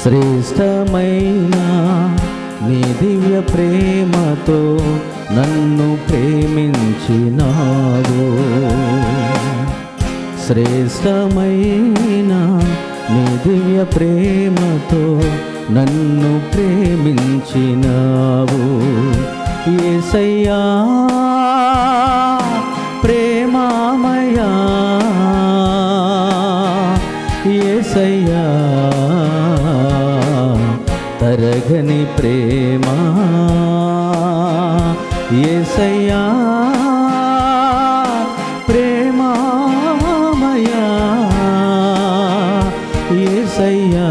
శ్రేష్టమైన నీ దివ్య ప్రేమతో నన్ను ప్రేమించినావు శ్రేష్టమైన నీ దివ్య ప్రేమతో నన్ను ప్రేమించినావు ఏసయ్యా ప్రేమామయా ఏసయ్యా తరగని ప్రేమ ఏసయ్యా ప్రేమామయా ఏసయ్యా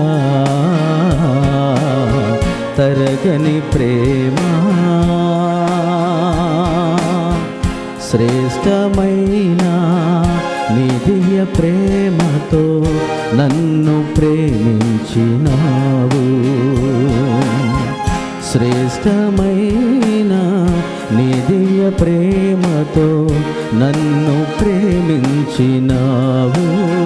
తరగని ప్రేమ శ్రేష్టమైన నీ దివ్య ప్రేమతో నన్ను ప్రేమించినావు శ్రేష్టమైన నీ దివ్య ప్రేమతో నన్ను ప్రేమించినావు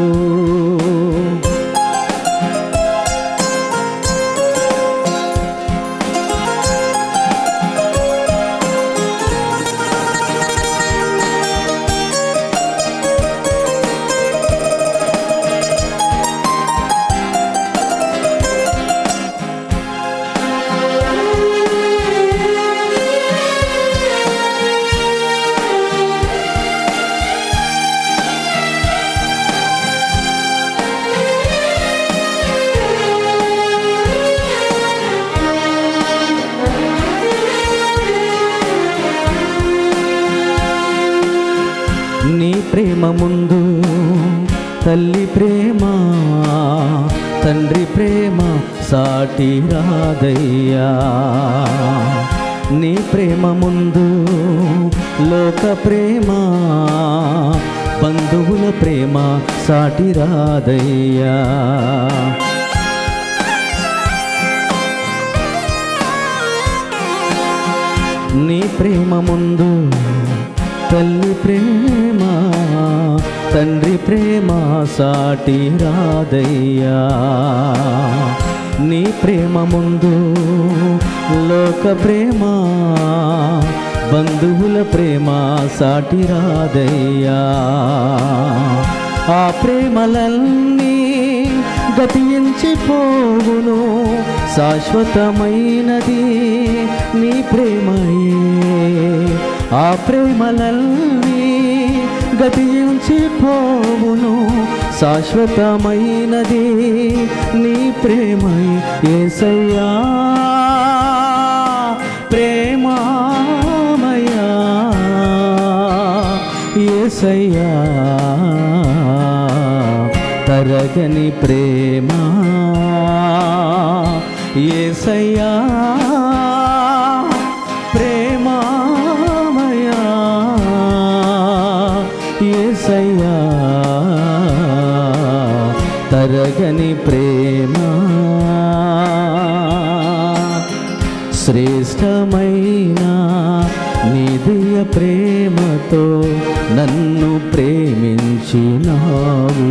నీ ప్రేమ ముందు తల్లి ప్రేమ తండ్రి ప్రేమ సాటి రాదయ్యా నీ ప్రేమ ముందు లోక ప్రేమ బంధువుల ప్రేమ సాటి రాదయ్యా నీ ప్రేమ ముందు తల్లి ప్రేమ తండ్రి ప్రేమ సాటి రాదయ్యా నీ ప్రేమ ముందు లోక ప్రేమ బంధువుల ప్రేమ సాటి రాదయ్యా ఆ ప్రేమలన్నీ గతించిపోవును శాశ్వతమైనది నీ ప్రేమయే ఆ ప్రేమలన్నీ గతించిపోవును శాశ్వతమైనది నీ ప్రేమై ఏసయ్యా ప్రేమామయా ఏసయ్యా తరగని ప్రేమ ఏసయ్యా ప్రేమామయా ఏసయ్యా తరగని ప్రేమ శ్రేష్టమైన నిధియ ప్రేమతో నన్ను ప్రేమించినావు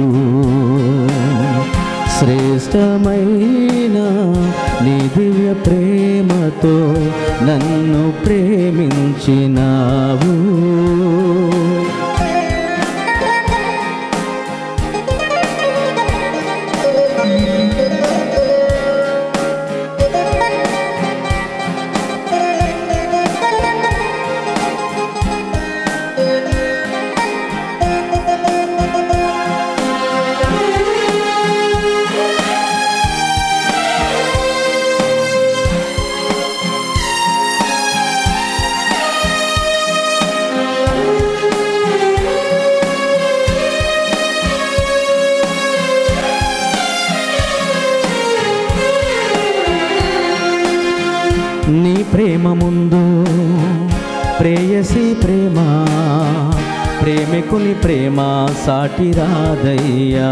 శ్రేష్టమైన నీ దివ్య ప్రేమతో నన్ను ప్రేమించినావు నీ ప్రేమ ముందు ప్రేయసి ప్రేమ ప్రేమికుని ప్రేమ సాటి రాదయ్యా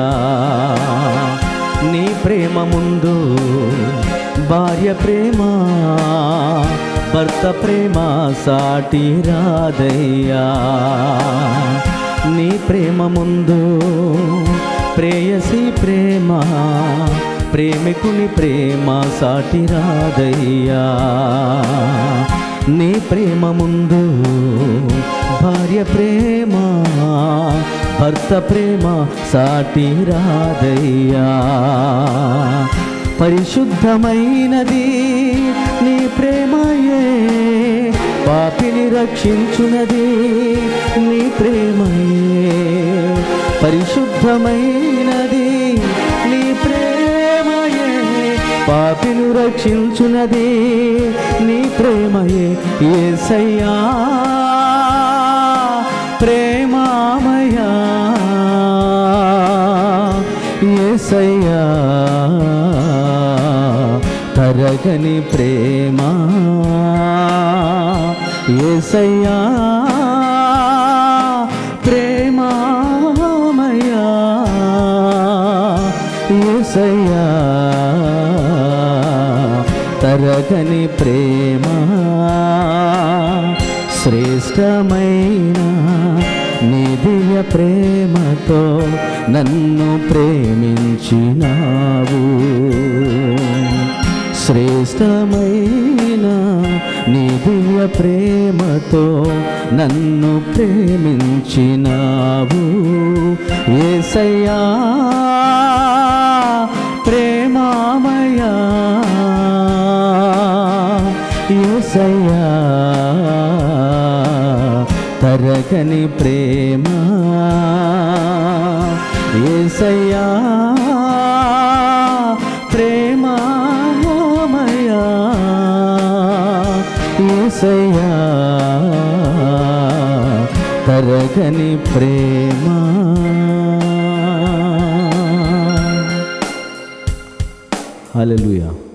నీ ప్రేమ ముందు భార్య ప్రేమ భర్త ప్రేమ సాటి రాదయ్యా నీ ప్రేమ ముందు ప్రేయసి ప్రేమ ప్రేమికుని ప్రేమ సాటి రాదయ్యా నీ ప్రేమ ముందు భార్య ప్రేమ భర్త ప్రేమ సాటి రాదయ్యా పరిశుద్ధమైనది నీ ప్రేమయే పాపిని రక్షించునది నీ ప్రేమయే పరిశుద్ధమైనది నీ ప్రేమయే పాపిను రక్షించునది నీ ప్రేమయే ఏసయ్యా ప్రేమామయా ఏసయ్యా తరగని ప్రేమ ఏసయ్యా ప్రేమామయా ఏసయ్యా తరగని ప్రేమ శ్రేష్టమైన నీ దివ్య ప్రేమతో నన్ను ప్రేమించినావు శ్రేష్టమైన నీ దివ్య ప్రేమతో నన్ను ప్రేమించినావు ఏసయ్యా ప్రేమామయా ఏసయ్యా తరగని ప్రేమ ఏసయ్యా ప్రేమామయా ఏసయ్యా తరగని ప్రేమ హల్లెలూయా